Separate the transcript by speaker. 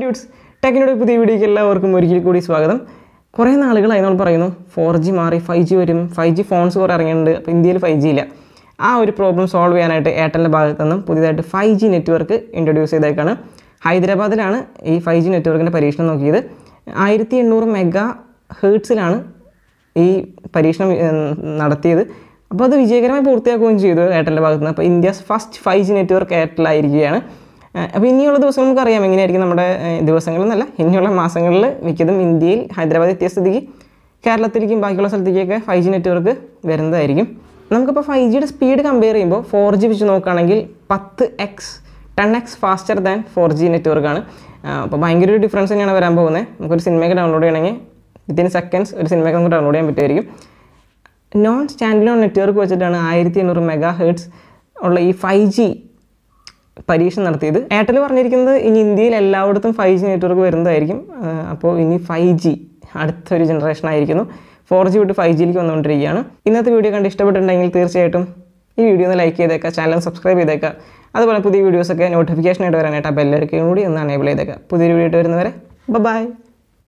Speaker 1: ഡ്യൂട്ട്സ് ടെക്കിനോട് പുതിയ വീഡിയോയ്ക്ക് എല്ലാവർക്കും ഒരിക്കൽ കൂടി സ്വാഗതം കുറേ നാളുകളായി നമ്മൾ പറയുന്നു ഫോർ ജി മാറി ഫൈവ് ജി വരും ഫൈവ് ജി ഫോൺസ് കുറേ ഇറങ്ങിയിട്ടുണ്ട് അപ്പോൾ ഇന്ത്യയിൽ ഫൈവ് ജി ഇല്ല ആ ഒരു പ്രോബ്ലം സോൾവ് ചെയ്യാനായിട്ട് എയർടെലിൻ്റെ ഭാഗത്തു നിന്നും പുതിയതായിട്ട് ഫൈവ് ജി നെറ്റ്വർക്ക് ഇൻട്രൊഡ്യൂസ് ചെയ്തേക്കാണ് ഹൈദരാബാദിലാണ് ഈ ഫൈവ് ജി നെറ്റ്വർക്കിൻ്റെ പരീക്ഷണം നോക്കിയത് ആയിരത്തി എണ്ണൂറ് മെഗാ ഹേർട്സിലാണ് ഈ പരീക്ഷണം ഉം, നടത്തിയത് അപ്പോൾ അത് വിജയകരമായി പൂർത്തിയാക്കുകയും ചെയ്തു എയർടെലിൻ്റെ ഭാഗത്ത് നിന്ന് അപ്പോൾ India's first five G network എയർടെലായിരിക്കുകയാണ് അപ്പോൾ ഇനിയുള്ള ദിവസം നമുക്കറിയാം എങ്ങനെയായിരിക്കും നമ്മുടെ ഏഹ്, ദിവസങ്ങളിൽ എന്നല്ല ഇനിയുള്ള മാസങ്ങളിൽ മിക്കതും ഇന്ത്യയിൽ ഹൈദരാബാദ് എത്തിയ സ്ഥിതിക്ക് കേരളത്തിലേക്കും ബാക്കിയുള്ള സ്ഥലത്തേക്കൊക്കെ ഫൈവ് ജി നെറ്റ്വർക്ക് വരുന്നതായിരിക്കും നമുക്കിപ്പോൾ ഫൈവ് ജിയുടെ സ്പീഡ് കമ്പയർ ചെയ്യുമ്പോൾ ഫോർ ജി വെച്ച് നോക്കുകയാണെങ്കിൽ പത്ത് X ten X faster than four G നെറ്റ്വർക്കാണ് അപ്പോൾ ഭയങ്കര ഒരു ഡിഫറൻസ് തന്നെയാണ് വരാൻ പോകുന്നത് നമുക്കൊരു സിനിമയൊക്കെ ഡൗൺലോഡ് ചെയ്യണമെങ്കിൽ വിത്തിൻ സെക്കൻഡ്സ് ഒരു സിനിമയൊക്കെ നമുക്ക് ഡൗൺലോഡ് ചെയ്യാൻ പറ്റുമായിരിക്കും നോൺ സ്റ്റാൻഡ് ലോൺ നെറ്റ്വർക്ക് വെച്ചിട്ടാണ് ആയിരത്തി എണ്ണൂറ് മെഗാ ഹേർട്സ് ഉള്ള ഈ ഫൈവ് ജി പരീക്ഷ നടത്തിയത് എയർടെൽ പറഞ്ഞിരിക്കുന്നത് ഇനി ഇന്ത്യയിൽ എല്ലായിടത്തും ഫൈവ് ജി നെറ്റ്വർക്ക് വരുന്നതായിരിക്കും അപ്പോൾ ഇനി ഫൈവ് ജി അടുത്തൊരു ജനറേഷൻ ആയിരിക്കുന്നു ഫോർ ജി വിട്ട് ഫൈവ് ജിയിലേക്ക് വന്നുകൊണ്ടിരിക്കുകയാണ് ഇന്നത്തെ വീഡിയോ കണ്ട് ഇഷ്ടപ്പെട്ടിട്ടുണ്ടെങ്കിൽ തീർച്ചയായിട്ടും ഈ വീഡിയോ ഒന്ന് ലൈക്ക് ചെയ്തേക്കുക ചാനൽ സബ്സ്ക്രൈബ് ചെയ്തേക്കുക അതുപോലെ പുതിയ വീഡിയോസൊക്കെ നോട്ടിഫിക്കേഷൻ ആയിട്ട് വരാനായിട്ട് ആ ബെല്ലടിക്കുകയും കൂടി ഒന്ന് അനേബിൾ ചെയ്തേക്കുക പുതിയൊരു വീഡിയോ വരുന്നവരെ ബൈ